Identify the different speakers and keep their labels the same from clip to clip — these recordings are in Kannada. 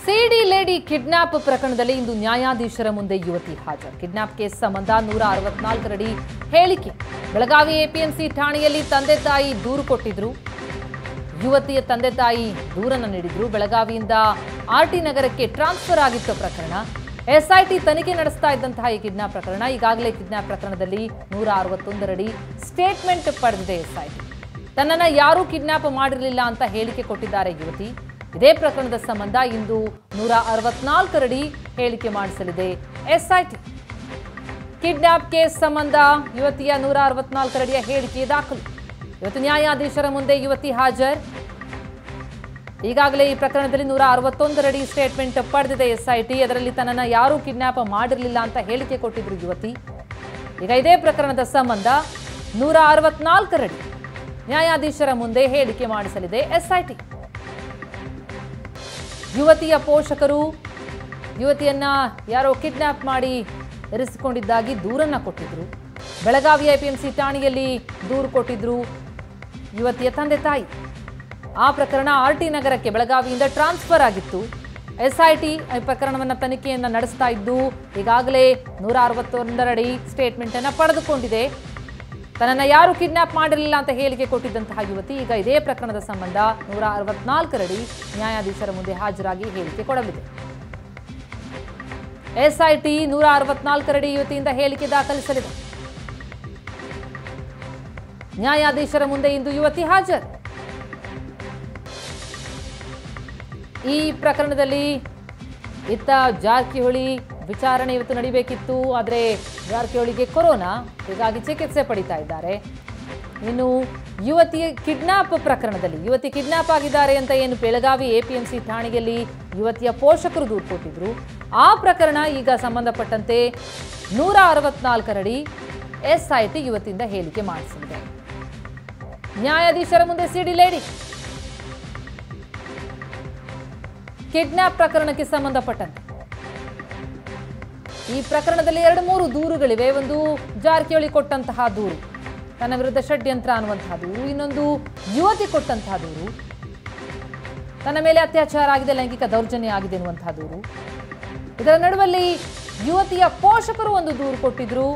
Speaker 1: ಸಿಡಿ ಲೇಡಿ ಕಿಡ್ನಾಪ್ ಪ್ರಕರಣದಲ್ಲಿ ಇಂದು ನ್ಯಾಯಾಧೀಶರ ಮುಂದೆ ಯುವತಿ ಹಾಜರು ಕಿಡ್ನಾಪ್ ಕೇಸ್ ಸಂಬಂಧ ನೂರ ಅರವತ್ನಾಲ್ಕರಡಿ ಹೇಳಿಕೆ ಬೆಳಗಾವಿ ಎಪಿಎಂಸಿ ಠಾಣೆಯಲ್ಲಿ ತಂದೆ ತಾಯಿ ದೂರು ಕೊಟ್ಟಿದ್ರು ಯುವತಿಯ ತಂದೆ ತಾಯಿ ದೂರನ್ನು ನೀಡಿದ್ರು ಬೆಳಗಾವಿಯಿಂದ ಆರ್ಟಿ ನಗರಕ್ಕೆ ಟ್ರಾನ್ಸ್ಫರ್ ಆಗಿತ್ತು ಪ್ರಕರಣ ಎಸ್ಐಟಿ ತನಿಖೆ ನಡೆಸ್ತಾ ಇದ್ದಂತಹ ಈ ಕಿಡ್ನಾಪ್ ಪ್ರಕರಣ ಈಗಾಗಲೇ ಕಿಡ್ನಾಪ್ ಪ್ರಕರಣದಲ್ಲಿ ನೂರ ಅರವತ್ತೊಂದರಡಿ ಸ್ಟೇಟ್ಮೆಂಟ್ ಪಡೆದಿದೆ ಎಸ್ಐಟಿ ತನ್ನನ್ನ ಯಾರೂ ಕಿಡ್ನಾಪ್ ಮಾಡಿರಲಿಲ್ಲ ಅಂತ ಹೇಳಿಕೆ ಕೊಟ್ಟಿದ್ದಾರೆ ಯುವತಿ ಇದೇ ಪ್ರಕರಣದ ಸಂಬಂಧ ಇಂದು ನೂರ ಅರವತ್ನಾಲ್ಕರಡಿ ಹೇಳಿಕೆ ಮಾಡಿಸಲಿದೆ ಎಸ್ಐಟಿ ಕಿಡ್ನಾಪ್ ಕೇಸ್ ಸಂಬಂಧ ಯುವತಿಯ ನೂರ ಅರವತ್ನಾಲ್ಕರಡಿಯ ಹೇಳಿಕೆ ದಾಖಲು ಇವತ್ತು ನ್ಯಾಯಾಧೀಶರ ಮುಂದೆ ಯುವತಿ ಹಾಜರ್ ಈಗಾಗಲೇ ಈ ಪ್ರಕರಣದಲ್ಲಿ ನೂರ ಅರವತ್ತೊಂದರಡಿ ಸ್ಟೇಟ್ಮೆಂಟ್ ಪಡೆದಿದೆ ಎಸ್ಐಟಿ ಅದರಲ್ಲಿ ತನ್ನನ್ನು ಯಾರೂ ಕಿಡ್ನಾಪ್ ಮಾಡಿರಲಿಲ್ಲ ಅಂತ ಹೇಳಿಕೆ ಕೊಟ್ಟಿದ್ರು ಯುವತಿ ಈಗ ಇದೇ ಪ್ರಕರಣದ ಸಂಬಂಧ ನೂರ ಅರವತ್ನಾಲ್ಕರಡಿ ನ್ಯಾಯಾಧೀಶರ ಮುಂದೆ ಹೇಳಿಕೆ ಮಾಡಿಸಲಿದೆ ಎಸ್ಐಟಿ ಯುವತಿಯ ಪೋಷಕರು ಯುವತಿಯನ್ನ ಯಾರೋ ಕಿಡ್ನಾಪ್ ಮಾಡಿ ಇರಿಸಿಕೊಂಡಿದ್ದಾಗಿ ದೂರನ್ನ ಕೊಟ್ಟಿದ್ರು ಬೆಳಗಾವಿಯ ಎಪಿಎಂಸಿ ಠಾಣೆಯಲ್ಲಿ ದೂರು ಕೊಟ್ಟಿದ್ರು ಯುವತಿಯ ತಂದೆ ತಾಯಿ ಆ ಪ್ರಕರಣ ಆರ್ ಟಿ ನಗರಕ್ಕೆ ಬೆಳಗಾವಿಯಿಂದ ಟ್ರಾನ್ಸ್ಫರ್ ಆಗಿತ್ತು ಎಸ್ಐಟಿ ಈ ಪ್ರಕರಣವನ್ನು ತನಿಖೆಯನ್ನು ನಡೆಸ್ತಾ ಇದ್ದು ಈಗಾಗಲೇ ನೂರ ಅರವತ್ತೊಂದರಡಿ ಸ್ಟೇಟ್ಮೆಂಟ್ ಅನ್ನು ಪಡೆದುಕೊಂಡಿದೆ ತನ್ನನ್ನು ಯಾರು ಕಿಡ್ನಾಪ್ ಮಾಡಿರಲಿಲ್ಲ ಅಂತ ಹೇಳಿಕೆ ಕೊಟ್ಟಿದ್ದಂತಹ ಯುವತಿ ಈಗ ಇದೇ ಪ್ರಕರಣದ ಸಂಬಂಧ ನೂರ ಅರವತ್ನಾಲ್ಕರಡಿ ನ್ಯಾಯಾಧೀಶರ ಮುಂದೆ ಹಾಜರಾಗಿ ಹೇಳಿಕೆ ಕೊಡಲಿದೆ ಎಸ್ಐಟಿ ನೂರ ಅರವತ್ನಾಲ್ಕರಡಿ ಯುವತಿಯಿಂದ ಹೇಳಿಕೆ ದಾಖಲಿಸಲಿದೆ ನ್ಯಾಯಾಧೀಶರ ಮುಂದೆ ಇಂದು ಯುವತಿ ಹಾಜರು ಈ ಪ್ರಕರಣದಲ್ಲಿ ಇತ್ತ ಜಾರಕಿಹೊಳಿ ವಿಚಾರಣೆ ಇವತ್ತು ನಡಿಬೇಕಿತ್ತು ಆದರೆ ಜಾರಕಿಹೊಳಿಗೆ ಕೊರೋನಾ ಹೀಗಾಗಿ ಚಿಕಿತ್ಸೆ ಪಡಿತಾ ಇದ್ದಾರೆ ಇನ್ನು ಯುವತಿ ಕಿಡ್ನಾಪ್ ಪ್ರಕರಣದಲ್ಲಿ ಯುವತಿ ಕಿಡ್ನಾಪ್ ಆಗಿದ್ದಾರೆ ಅಂತ ಏನು ಬೆಳಗಾವಿ ಎಪಿಎಂಸಿ ಠಾಣೆಯಲ್ಲಿ ಯುವತಿಯ ಪೋಷಕರು ದೂರು ಕೊಟ್ಟಿದ್ರು ಆ ಪ್ರಕರಣ ಈಗ ಸಂಬಂಧಪಟ್ಟಂತೆ ನೂರ ಅರವತ್ನಾಲ್ಕರಡಿ ಎಸ್ಐಟಿ ಯುವತಿಯಿಂದ ಹೇಳಿಕೆ ಮಾಡಿಸಲಿದೆ ನ್ಯಾಯಾಧೀಶರ ಮುಂದೆ ಸಿಡಿ ಲೇಡಿ ಕಿಡ್ನಾಪ್ ಪ್ರಕರಣಕ್ಕೆ ಸಂಬಂಧಪಟ್ಟಂತೆ ಈ ಪ್ರಕರಣದಲ್ಲಿ ಎರಡು ಮೂರು ದೂರುಗಳಿವೆ ಒಂದು ಜಾರಕಿಹೊಳಿ ಕೊಟ್ಟಂತಹ ದೂರು ತನ್ನ ವಿರುದ್ಧ ಷಡ್ಯಂತ್ರ ಅನ್ನುವಂತಹ ದೂರು ಇನ್ನೊಂದು ಯುವತಿ ಕೊಟ್ಟಂತಹ ದೂರು ತನ್ನ ಮೇಲೆ ಅತ್ಯಾಚಾರ ಆಗಿದೆ ಲೈಂಗಿಕ ದೌರ್ಜನ್ಯ ಆಗಿದೆ ಎನ್ನುವಂತಹ ದೂರು ಇದರ ನಡುವಲ್ಲಿ ಯುವತಿಯ ಪೋಷಕರು ಒಂದು ದೂರು ಕೊಟ್ಟಿದ್ರು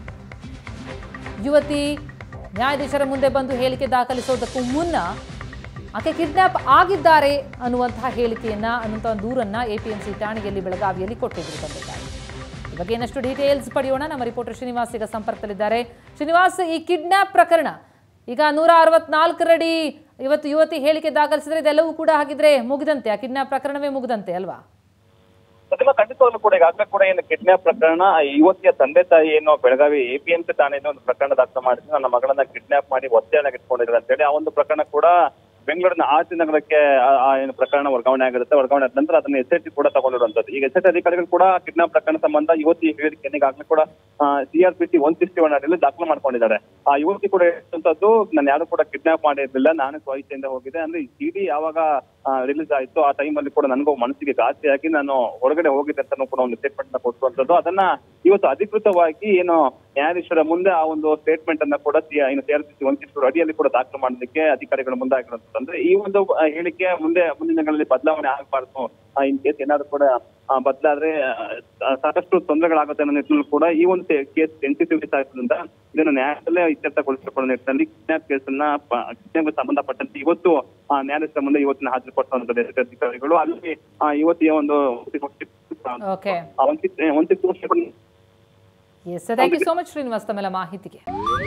Speaker 1: ಯುವತಿ ನ್ಯಾಯಾಧೀಶರ ಮುಂದೆ ಬಂದು ಹೇಳಿಕೆ ದಾಖಲಿಸೋದಕ್ಕೂ ಮುನ್ನ ಆಕೆ ಕಿಡ್ನಾಪ್ ಆಗಿದ್ದಾರೆ ಅನ್ನುವಂತಹ ಹೇಳಿಕೆಯನ್ನ ಅನ್ನುವಂತಹ ದೂರನ್ನ ಎಪಿಎಂಸಿ ಠಾಣೆಯಲ್ಲಿ ಬೆಳಗಾವಿಯಲ್ಲಿ ಕೊಟ್ಟಿದ್ರು ತಂದೆ ತಾಯಿ ಈ ಬಗ್ಗೆ ಇನ್ನಷ್ಟು ಡೀಟೇಲ್ಸ್ ಪಡೆಯೋಣ ನಮ್ಮ ರಿಪೋರ್ಟರ್ ಶ್ರೀನಿವಾಸ್ ಈಗ ಸಂಪರ್ಕದಲ್ಲಿದ್ದಾರೆ ಶ್ರೀನಿವಾಸ್ ಈ ಕಿಡ್ನಾಪ್ ಪ್ರಕರಣ ಈಗ ನೂರ ಅರವತ್ನಾಲ್ಕರಡಿ ಇವತ್ತು ಯುವತಿ ಹೇಳಿಕೆ ದಾಖಲಿಸಿದ್ರೆ ಇದೆಲ್ಲವೂ ಕೂಡ ಹಾಗಿದ್ರೆ ಮುಗಿದಂತೆ ಆ ಕಿಡ್ನಾಪ್ ಪ್ರಕರಣವೇ ಮುಗಿದಂತೆ ಅಲ್ವಾ
Speaker 2: ಸತ್ಯಮ ಖಂಡಿತವಾಗ್ಲೂ ಕೂಡ ಈಗಾಗಲೇ ಕೂಡ ಏನು ಕಿಡ್ನಾಪ್ ಪ್ರಕರಣ ಆ ಯುವತಿಯ ತಂದೆ ತಾಯಿ ಏನು ಬೆಳಗಾವಿ ಎಪಿಎಂಸಿ ಠಾಣೆಯಿಂದ ಒಂದು ಪ್ರಕರಣ ದಾಖಲು ಮಾಡಿದ್ರು ನನ್ನ ಮಗಳನ್ನ ಕಿಡ್ನಾಪ್ ಮಾಡಿ ಒತ್ತೆಯಾಗಿ ಇಟ್ಕೊಂಡಿದ್ರು ಅಂತೇಳಿ ಆ ಒಂದು ಪ್ರಕರಣ ಕೂಡ ಬೆಂಗಳೂರಿನ ಆರ್ತಿ ನಗರಕ್ಕೆ ಆ- ಆ ಏನು ಪ್ರಕರಣ ವರ್ಗಾವಣೆ ಆಗಿರುತ್ತೆ ವರ್ಗಾವಣೆ ಆದ ನಂತರ ಅದನ್ನ ಎಸ್ ಐ ಟಿ ಕೂಡ ತಗೊಂಡಿರುವಂತದ್ದು ಈಗ ಎಸ್ ಐ ಟಿ ಅಧಿಕಾರಿಗಳು ಕೂಡ ಕಿಡ್ನಾಪ್ ಪ್ರಕರಣ ಸಂಬಂಧ ಯುವತಿ ಹೇಳಿಕೆಯನ್ನು ಈಗಾಗಲೇ ಕೂಡ ಸಿಆರ್ಪಿಸಿ ಒನ್ ಸಿಕ್ಸ್ಟಿ ಒನ್ ಅಡಿಯಲ್ಲಿ ದಾಖಲು ಮಾಡ್ಕೊಂಡಿದ್ದಾರೆ ಆ ಯುವತಿ ಕೂಡ ಹೇಳುವಂತದ್ದು ನಾನು ಯಾರು ಕೂಡ ಕಿಡ್ನಾಪ್ ಮಾಡಿರ್ಲಿಲ್ಲ ನಾನು ಸ್ವಇಚ್ಛೆಯಿಂದ ಹೋಗಿದೆ ಅಂದ್ರೆ ಈ ಸಿಡಿ ಯಾವಾಗ ರಿಲೀಸ್ ಆಯ್ತು ಆ ಟೈಮ್ ಅಲ್ಲಿ ಕೂಡ ನನಗೂ ಮನಸ್ಸಿಗೆ ಘಾಸಿಯಾಗಿ ನಾನು ಹೊರಗಡೆ ಹೋಗಿದ್ದೆ ಅಂತಾನು ಕೂಡ ಒಂದು ಸ್ಟೇಟ್ಮೆಂಟ್ ನ ಕೊಟ್ಟಿರುವಂತದ್ದು ಅದನ್ನ ಇವತ್ತು ಅಧಿಕೃತವಾಗಿ ಏನು ನ್ಯಾಯಾಧೀಶರ ಮುಂದೆ ಆ ಒಂದು ಸ್ಟೇಟ್ಮೆಂಟ್ ಅನ್ನ ಕೂಡ ಸಿ- ಏನು ಸಿಆರ್ಪಿಸಿ ಒನ್ ಸಿಕ್ಸ್ಟಿ ಅಡಿಯಲ್ಲಿ ಕೂಡ ದಾಖಲು ಮಾಡೋದಕ್ಕೆ ಅಧಿಕಾರಿಗಳು ಮುಂದಾಗಿರುವಂತದ್ದು ಅಂದ್ರೆ ಈ ಒಂದು ಆ, ಹೇಳಿಕೆ ಮುಂದೆ ಮುಂದಿನ ದಿನಗಳಲ್ಲಿ ಬದಲಾವಣೆ ಆಗಬಾರ್ದು ಇನ್ ಕೇಸ್ ಏನಾದ್ರು ಕೂಡ ಆ, ಬದಲಾದ್ರೆ ಆ, ಸಾಕಷ್ಟು ತೊಂದರೆಗಳಾಗುತ್ತೆ ಅನ್ನೋ ನಿಟ್ಟಿನಲ್ಲಿ ಕೂಡ ಈ ಒಂದು ಕೇಸ್ ಸೆನ್ಸಿಟಿವ್ ಆಗಿರೋದ್ರಿಂದ ಇದನ್ನು ನ್ಯಾಯಾಲಯ ಇತ್ಯರ್ಥಗೊಳಿಸಿಕೊಳ್ಳೋ ನಿಟ್ಟಿನಲ್ಲಿ ಕಿಡ್ನಾಪ್ ಕೇಸನ್ನ ಕಿಡ್ನಾಪ್ ಸಂಬಂಧಪಟ್ಟಂತೆ ಇವತ್ತು ಆ, ನ್ಯಾಯಾಧೀಶರ ಮುಂದೆ ಇವತ್ತಿನ ಹಾಜರುಪಡಿಸುವಂತದ್ದು ಎಸ್ ಅಧಿಕಾರಿಗಳು ಅಲ್ಲಿ ಆ, ಯುವತಿಯ ಒಂದು
Speaker 1: ಓಕೆ
Speaker 2: ಒಂದು ಒಂದು ಸಿಕ್ಸ್ ವರ್ಷ
Speaker 1: yes thank you so much Srinivas ತಮ್ಮೆಲ್ಲ ಮಾಹಿತಿಗೆ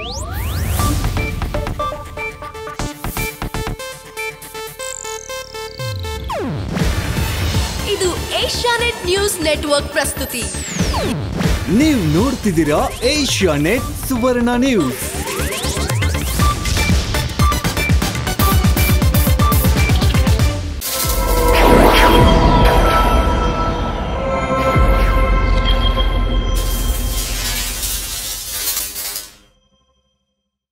Speaker 3: ಇದು ಏಷ್ಯಾನೆಟ್ ನ್ಯೂಸ್ ನೆಟ್ವರ್ಕ್ ಪ್ರಸ್ತುತಿ
Speaker 4: ನೀವು ನೋಡ್ತಿದ್ದೀರಾ ಏಷ್ಯಾ ನೆಟ್ ಸುವರ್ಣ ನ್ಯೂಸ್